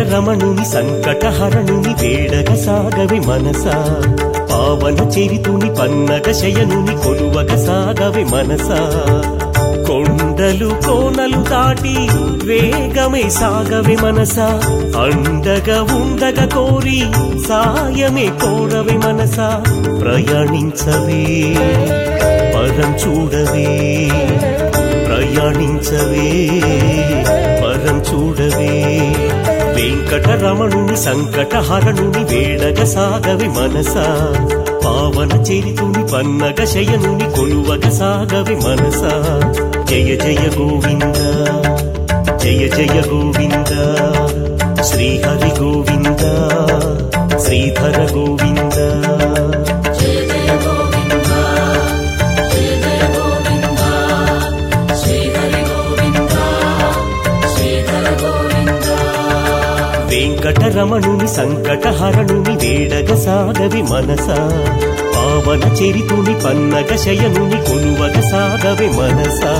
వెంకటరమణుని సంకటహరణుని వేడగ సాగవి మనసా పావన చరితుని పన్నగ శయనుని కొలువగ సాగవి మనసా కొండలు కోనలు దాటి వేగమే సాగవి మనసా అండగా ఉండగ కోరి సాయమే కోరవి మనసా ప్రయాణించవే పరం చూడవే ప్రయాణించవే పరం చూడవే వెంకటరమణుని సంకటహరణుని వేడగ సాగవి మనసా పావన చరితుని పన్నగ శయనుని కొలువగ సాగవి మనసా జయ జయ గోవింద జయ జయ గోవింద శ్రీహరి గోవింద శ్రీధర గోవింద జయ జయ గోవింద జయ జయ గోవింద శ్రీహరి గోవింద శ్రీధర గోవింద వెంకటరమణుని సంకటహరణుని వేడగ సాగవి మనసా పావన చరితుని పన్నగ శయనుని కొలువగ సాగవి మనసా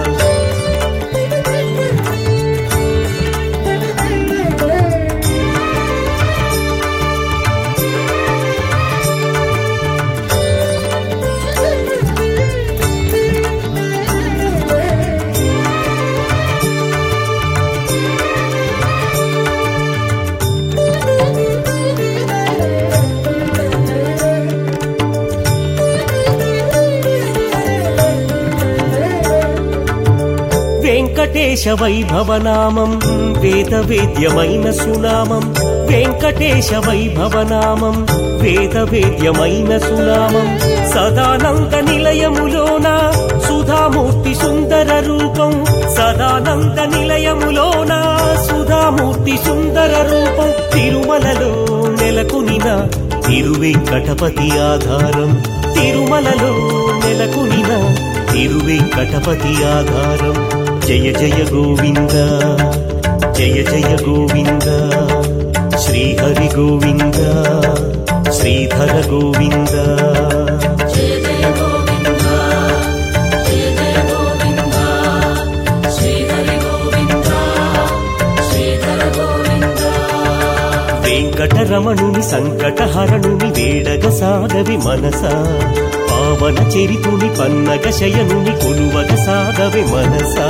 వెంకటేశ వైభవనామం వేద వేద్యమైన సునామం వెంకటేశ వైభవనామం వేద వేద్యమైన సునామం సదానంద నిలయములోన సుధామూర్తి సుందర రూపం సదానంద నిలయములోన సుధామూర్తి సుందర రూపం తిరుమలలో నెలకొనిన తిరువెంకటపతి ఆధారం తిరుమలలో నెలకొనిన తిరువెంకటపతి ఆధారం జయ జయ గోవింద జయ జయ గోవింద శ్రీహరి గోవింద శ్రీధర గోవింద జయ జయ గోవింద జయ జయ గోవింద శ్రీహరి గోవింద శ్రీధర గోవింద వెంకటరమణుని సంకటహరణుని వేడగ సాగవి మనసా పావన చరితుని పన్నగ శయనుని కొలువగ సాగవి మనసా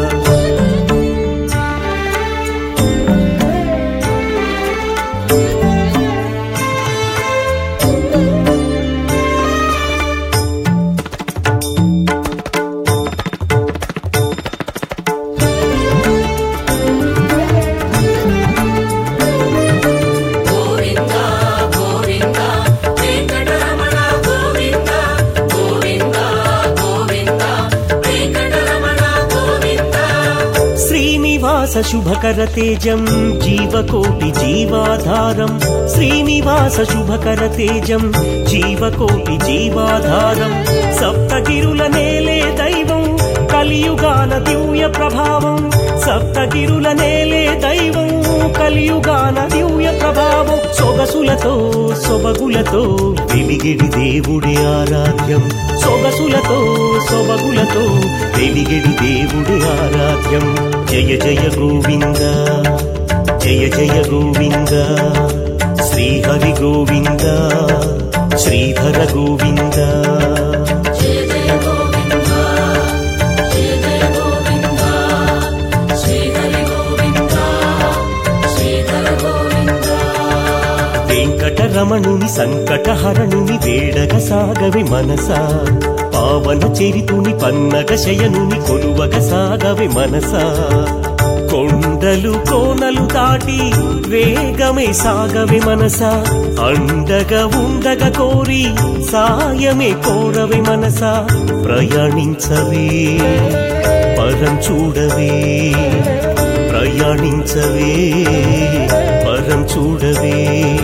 గోవింద గోవింద వెంకటరమణ గోవింద గోవింద గోవింద వెంకటరమణ గోవింద శ్రీనివాస శుభకర తేజం జీవకోటి జీవాధారం శ్రీనివాస శుభకర తేజం జీవకోటి జీవాధారం సప్తగిరుల నేలే దైవం కలియుగాన దివ్య ప్రభావం సప్తగిరుల నేలే దైవం కలియుగాన దివ్య ప్రభావం సొగసులతో సొబగులతో వెలిగిడి దేవుడి ఆరాధ్యం సొగసులతో సొబగులతో వెలిగిడి దేవుడి ఆరాధ్యం జయ జయ గోవింద జయ జయ గోవింద శ్రీహరి గోవింద శ్రీధర గోవింద జయ జయ గోవింద జయ జయ గోవింద శ్రీహరి గోవింద శ్రీధర గోవింద వెంకటరమణుని సంకటహరణుని వేడగ సాగవి మనసా పావన చరితుని పన్నగ శయనుని కొలువగ సాగవి మనసా కొండలు కోనలు దాటి వేగమే సాగవి మనసా అండగా ఉండగ కోరి సాయమే కోరవి మనసా ప్రయాణించవే పరం చూడవే ప్రయాణించవే పరం చూడవే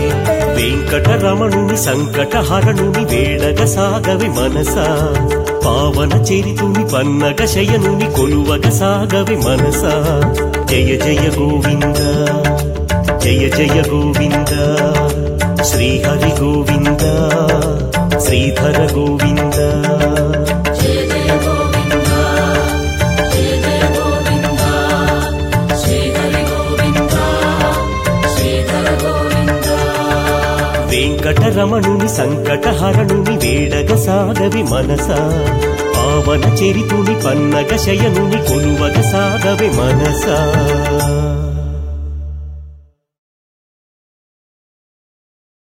వెంకటరమణుని సంకటహరణుని వేడగ సాగవి మనసా పావన చరితుని పన్నగ శయనుని కొలువగ సాగవి మనసా జయ జయ గోవింద జయ జయ గోవింద శ్రీహరి గోవింద శ్రీధర గోవింద జయ జయ గోవింద జయ జయ గోవింద శ్రీహరి గోవింద శ్రీ సంకటహరణుని వేడగ సాగవి మనస పావన చరితుని పన్నగ శయనుని కొలువగ సాగవి మనసా